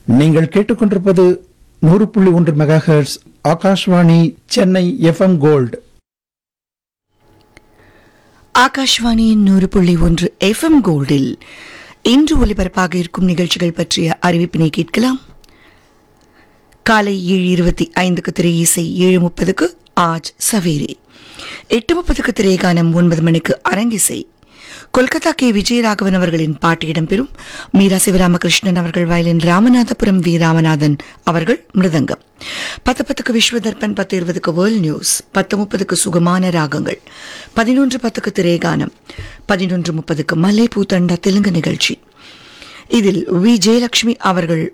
நீங்கள் கேட்டுக்கொண்டிருப்பது நூறு புள்ளி ஒன்று megahertz Akashvani Chennai FM gold ஆகாஷ்வாணியின் நூறு புள்ளி ஒன்று எஃப்எம் கோல்டில் இன்று ஒலிபரப்பாக இருக்கும் நிகழ்ச்சிகள் பற்றிய அறிவிப்பினை கேட்கலாம் காலை ஏழு இருபத்தி ஐந்துக்கு திரை இசை ஏழு முப்பதுக்கு ஆஜ் சவேரி எட்டு முப்பதுக்கு திரைகானம் ஒன்பது மணிக்கு அரங்கிசை கொல்கத்தா கே விஜயராகவன் அவர்களின் பாட்டு இடம்பெறும் மீரா சிவராமகிருஷ்ணன் அவர்கள் வயலின் ராமநாதபுரம் வி ராமநாதன் அவர்கள் மிருதங்கம் பத்து பத்துக்கு விஸ்வ தர்பன் பத்து இருபதுக்கு வேர்ல்ட் நியூஸ் பத்து முப்பதுக்கு சுகமான ராகங்கள் பதினொன்று பத்துக்கு திரைகானம் பதினொன்று முப்பதுக்கு மல்லை பூத்தண்டா தெலுங்கு நிகழ்ச்சி இதில் வி ஜெயலட்சுமி அவர்கள்